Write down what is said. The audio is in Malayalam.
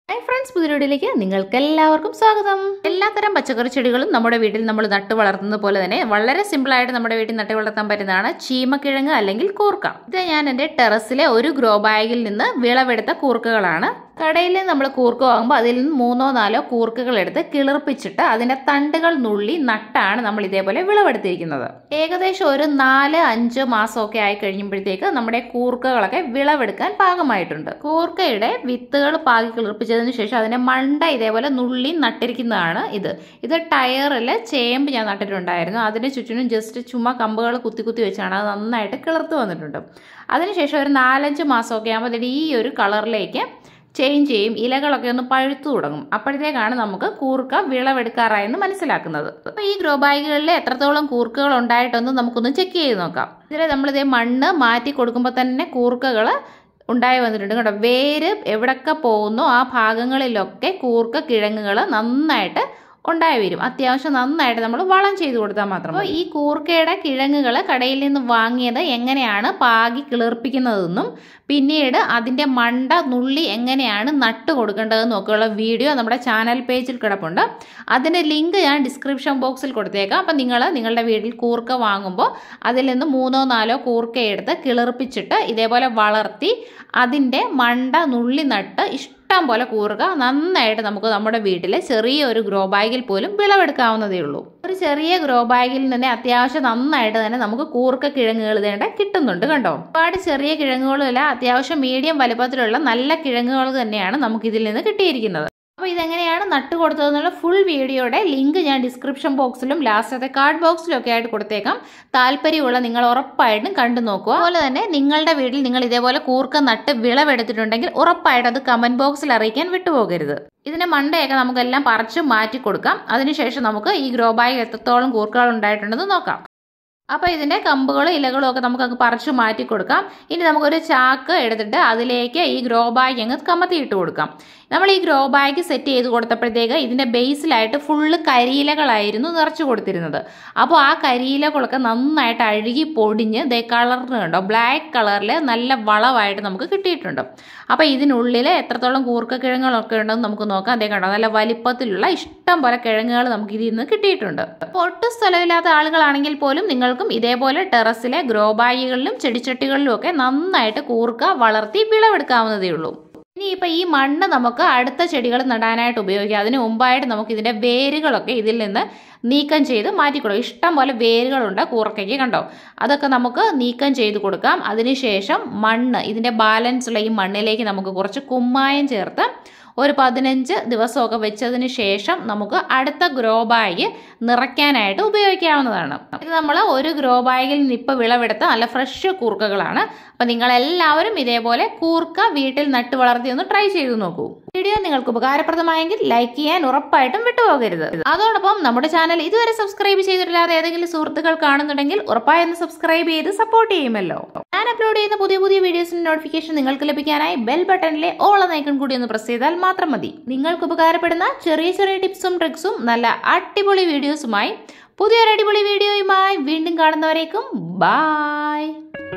ഹായ് ഫ്രണ്ട്സ് പുതിയൊടിയിലേക്ക് നിങ്ങൾക്ക് എല്ലാവർക്കും സ്വാഗതം എല്ലാത്തരം പച്ചക്കറി ചെടികളും നമ്മുടെ വീട്ടിൽ നമ്മൾ നട്ടു വളർത്തുന്നത് പോലെ തന്നെ വളരെ സിമ്പിളായിട്ട് നമ്മുടെ വീട്ടിൽ നട്ടു വളർത്താൻ പറ്റുന്നതാണ് ചീമക്കിഴങ്ങ് അല്ലെങ്കിൽ കൂർക്ക ഇത് ഞാൻ എൻ്റെ ടെറസിലെ ഒരു ഗ്രോ ബാഗിൽ നിന്ന് വിളവെടുത്ത കൂർക്കകളാണ് കടയിൽ നമ്മൾ കൂർക്ക വാങ്ങുമ്പോൾ അതിൽ നിന്ന് മൂന്നോ നാലോ കൂർക്കകൾ എടുത്ത് കിളിർപ്പിച്ചിട്ട് അതിൻ്റെ തണ്ടുകൾ നുള്ളി നട്ടാണ് നമ്മൾ ഇതേപോലെ വിളവെടുത്തിരിക്കുന്നത് ഏകദേശം ഒരു നാല് അഞ്ച് മാസമൊക്കെ ആയി കഴിയുമ്പോഴത്തേക്ക് നമ്മുടെ കൂർക്കകളൊക്കെ വിളവെടുക്കാൻ പാകമായിട്ടുണ്ട് കൂർക്കയുടെ വിത്തുകൾ പാകി കിളിർപ്പിച്ചതിന് ശേഷം അതിന്റെ മണ്ട ഇതേപോലെ നുള്ളി നട്ടിരിക്കുന്നതാണ് ഇത് ഇത് ടയറിൽ ചേമ്പ് ഞാൻ നട്ടിട്ടുണ്ടായിരുന്നു അതിന് ചുറ്റിനും ജസ്റ്റ് ചുമ്മാ കമ്പുകൾ കുത്തി കുത്തി വെച്ചാണ് അത് നന്നായിട്ട് കിളിർത്ത് വന്നിട്ടുണ്ട് അതിനുശേഷം ഒരു നാലഞ്ച് മാസമൊക്കെ ആകുമ്പോൾ ഈ ഒരു കളറിലേക്ക് ചേഞ്ച് ചെയ്യും ഇലകളൊക്കെ ഒന്ന് പഴുത്തു തുടങ്ങും അപ്പോഴത്തേക്കാണ് നമുക്ക് കൂർക്ക വിളവെടുക്കാറായെന്ന് മനസ്സിലാക്കുന്നത് അപ്പോൾ ഈ ഗ്രോ ബാഗുകളിൽ എത്രത്തോളം കൂർക്കകൾ ഉണ്ടായിട്ടൊന്ന് നമുക്കൊന്ന് ചെക്ക് ചെയ്ത് നോക്കാം ഇതിൽ നമ്മളിതേ മണ്ണ് മാറ്റി കൊടുക്കുമ്പോൾ തന്നെ കൂർക്കകൾ ഉണ്ടായി വന്നിട്ടുണ്ട് കേട്ടോ വേര് എവിടൊക്കെ പോകുന്നോ ആ ഭാഗങ്ങളിലൊക്കെ കൂർക്ക കിഴങ്ങുകൾ നന്നായിട്ട് ഉണ്ടായി വരും അത്യാവശ്യം നന്നായിട്ട് നമ്മൾ വളം ചെയ്ത് കൊടുത്താൽ മാത്രം അപ്പോൾ ഈ കൂർക്കയുടെ കിഴങ്ങുകൾ കടയിൽ നിന്ന് വാങ്ങിയത് എങ്ങനെയാണ് പാകി കിളിർപ്പിക്കുന്നതെന്നും പിന്നീട് അതിൻ്റെ മണ്ട നുള്ളി എങ്ങനെയാണ് നട്ട് കൊടുക്കേണ്ടതെന്നും ഒക്കെയുള്ള വീഡിയോ നമ്മുടെ ചാനൽ പേജിൽ കിടപ്പുണ്ട് അതിൻ്റെ ലിങ്ക് ഞാൻ ഡിസ്ക്രിപ്ഷൻ ബോക്സിൽ കൊടുത്തേക്കാം അപ്പം നിങ്ങൾ നിങ്ങളുടെ വീട്ടിൽ കൂർക്ക വാങ്ങുമ്പോൾ അതിൽ നിന്ന് മൂന്നോ നാലോ കൂർക്ക എടുത്ത് കിളിർപ്പിച്ചിട്ട് ഇതേപോലെ വളർത്തി അതിൻ്റെ മണ്ട നുള്ളി നട്ട് ഇഷ്ടം പോലെ കൂറുക നന്നായിട്ട് നമുക്ക് നമ്മുടെ വീട്ടിലെ ചെറിയ ഒരു ഗ്രോ ബാഗിൽ പോലും വിളവെടുക്കാവുന്നതേ ഉള്ളൂ ഒരു ചെറിയ ഗ്രോ ബാഗിൽ തന്നെ അത്യാവശ്യം നന്നായിട്ട് തന്നെ നമുക്ക് കൂർക്ക കിഴങ്ങുകൾ ഇതേണ്ട കിട്ടുന്നുണ്ട് കണ്ടോ ഒരുപാട് ചെറിയ കിഴങ്ങുകളുമല്ല അത്യാവശ്യം മീഡിയം വലുപ്പത്തിലുള്ള നല്ല കിഴങ്ങുകൾ തന്നെയാണ് നമുക്ക് ഇതിൽ നിന്ന് കിട്ടിയിരിക്കുന്നത് അപ്പോൾ ഇതെങ്ങനെയാണ് നട്ട് കൊടുത്തതെന്നുള്ള ഫുൾ വീഡിയോയുടെ ലിങ്ക് ഞാൻ ഡിസ്ക്രിപ്ഷൻ ബോക്സിലും ലാസ്റ്റത്തെ കാർഡ് ബോക്സിലും ഒക്കെ ആയിട്ട് കൊടുത്തേക്കാം താല്പര്യമുള്ള നിങ്ങൾ ഉറപ്പായിട്ടും കണ്ടു നോക്കുക അതുപോലെ തന്നെ നിങ്ങളുടെ വീട്ടിൽ നിങ്ങൾ ഇതേപോലെ കൂർക്ക നട്ട് വിളവെടുത്തിട്ടുണ്ടെങ്കിൽ ഉറപ്പായിട്ട് അത് കമന്റ് ബോക്സിൽ അറിയിക്കാൻ വിട്ടുപോകരുത് ഇതിന്റെ മണ്ടയൊക്കെ നമുക്കെല്ലാം പറിച്ച് മാറ്റി കൊടുക്കാം അതിനുശേഷം നമുക്ക് ഈ ഗ്രോ ബാഗ് എത്രത്തോളം കൂർക്കകൾ ഉണ്ടായിട്ടുണ്ടെന്ന് നോക്കാം അപ്പോൾ ഇതിൻ്റെ കമ്പുകളും ഇലകളും ഒക്കെ നമുക്ക് അങ്ങ് പറിച്ചു മാറ്റി കൊടുക്കാം ഇനി നമുക്കൊരു ചാക്ക് എടുത്തിട്ട് അതിലേക്ക് ഈ ഗ്രോ ബാഗ് അങ്ങ് കമത്തിയിട്ട് കൊടുക്കാം നമ്മൾ ഈ ഗ്രോ ബാഗ് സെറ്റ് ചെയ്ത് കൊടുത്തപ്പോഴത്തേക്ക് ഇതിൻ്റെ ബേസിലായിട്ട് ഫുള്ള് കരിയിലകളായിരുന്നു നിറച്ചു കൊടുത്തിരുന്നത് അപ്പോൾ ആ കരിയിലകളൊക്കെ നന്നായിട്ട് അഴുകി പൊടിഞ്ഞ് ദേ കളറിന് കണ്ടോ ബ്ലാക്ക് കളറിൽ നല്ല വളമായിട്ട് നമുക്ക് കിട്ടിയിട്ടുണ്ട് അപ്പോൾ ഇതിനുള്ളിൽ എത്രത്തോളം കൂർക്ക കിഴങ്ങുകളൊക്കെ ഉണ്ടെന്ന് നമുക്ക് നോക്കാം അതേ കണ്ടോ നല്ല വലിപ്പത്തിലുള്ള ഇഷ്ടം പോലെ കിഴങ്ങുകൾ നമുക്ക് ഇതിൽ നിന്ന് കിട്ടിയിട്ടുണ്ട് അപ്പോൾ ഒട്ടും സ്ഥലമില്ലാത്ത ആളുകളാണെങ്കിൽ പോലും നിങ്ങൾക്കും ഇതേപോലെ ടെറസിലെ ഗ്രോ ബാഗുകളിലും ചെടിച്ചട്ടികളിലും ഒക്കെ നന്നായിട്ട് കൂർക്ക വളർത്തി വിളവെടുക്കാവുന്നതേ ഉള്ളൂ ഇനിയിപ്പോൾ ഈ മണ്ണ് നമുക്ക് അടുത്ത ചെടികൾ നടാനായിട്ട് ഉപയോഗിക്കാം അതിന് മുമ്പായിട്ട് നമുക്ക് ഇതിൻ്റെ വേരുകളൊക്കെ ഇതിൽ നിന്ന് നീക്കം ചെയ്ത് മാറ്റിക്കൊടുക്കും ഇഷ്ടം പോലെ വേരുകളുണ്ട് കൂർക്കയ്ക്ക് കണ്ടോ അതൊക്കെ നമുക്ക് നീക്കം ചെയ്ത് കൊടുക്കാം അതിനുശേഷം മണ്ണ് ഇതിൻ്റെ ബാലൻസ് ഉള്ള ഈ മണ്ണിലേക്ക് നമുക്ക് കുറച്ച് കുമ്മായം ചേർത്ത് ഒരു പതിനഞ്ച് ദിവസമൊക്കെ വെച്ചതിന് ശേഷം നമുക്ക് അടുത്ത ഗ്രോ ബാഗ് നിറയ്ക്കാനായിട്ട് ഉപയോഗിക്കാവുന്നതാണ് ഇത് നമ്മൾ ഒരു ഗ്രോ ബാഗിൽ നിന്ന് ഇപ്പോൾ വിളവെടുത്ത നല്ല ഫ്രഷ് കൂർക്കകളാണ് അപ്പം നിങ്ങളെല്ലാവരും ഇതേപോലെ കൂർക്ക വീട്ടിൽ നട്ടു വളർത്തി ഒന്ന് ട്രൈ ചെയ്ത് നോക്കൂ വീഡിയോ നിങ്ങൾക്ക് ഉപകാരപ്രദമായെങ്കിൽ ലൈക്ക് ചെയ്യാൻ ഉറപ്പായിട്ടും വിട്ടുപോകരുത് അതോടൊപ്പം നമ്മുടെ ചാനൽ ഇതുവരെ സബ്സ്ക്രൈബ് ചെയ്തിട്ടില്ലാതെ ഏതെങ്കിലും സുഹൃത്തുക്കൾ കാണുന്നുണ്ടെങ്കിൽ ഉറപ്പായും സബ്സ്ക്രൈബ് ചെയ്ത് സപ്പോർട്ട് ചെയ്യുമല്ലോ ഞാൻ അപ്ലോഡ് ചെയ്യുന്ന പുതിയ പുതിയ വീഡിയോസിന്റെ നോട്ടിഫിക്കേഷൻ നിങ്ങൾക്ക് ലഭിക്കാനായി ബെൽ ബട്ടണിലെ ഓൾ എന്ന ഐക്കൺ കൂടി ഒന്ന് പ്രസ് ചെയ്താൽ മാത്രം മതി നിങ്ങൾക്ക് ഉപകാരപ്പെടുന്ന ചെറിയ ചെറിയ ടിപ്സും ട്രിക്സും നല്ല അടിപൊളി വീഡിയോസുമായി പുതിയൊരു അടിപൊളി വീഡിയോയുമായി വീണ്ടും കാണുന്നവരേക്കും ബായ്